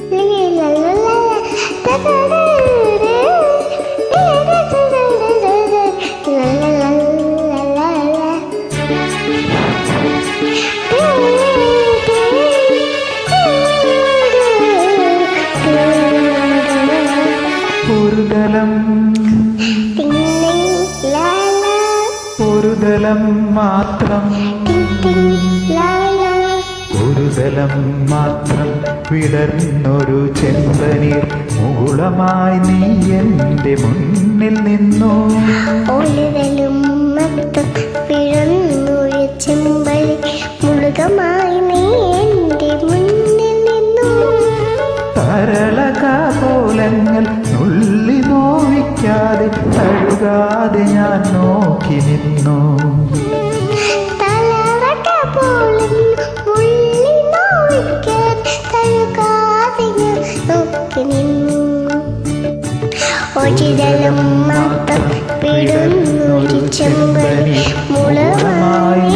ഒരു ദലം ഒരു ദലം മാത്രം ഒരു ദലം മാത്രം വിടർന്നൊരു ചെമ്പനീർ മുകുളമായി നീ എൻ്റെ മുന്നിൽ നിന്നു ഒളിതലും മത്തും പിഴന്നൊരു ചെമ്പലി മുളുകമായി നീ എൻ്റെ മുന്നിൽ നിന്നു തരളകാപോലങ്ങൾ നുള്ളി നോവിക്കാതെ തഴുകാതെ ഞാൻ നോക്കി നിന്നു തലവട്ട പോലും ഉള്ളി നോവിക്കാൻ തഴുകാതെ ഞാൻ നോക്കി നിന്നു ഒഴിതലും മാത്രം പിടുന്നൊരു ചെമ്പലി മുളമായി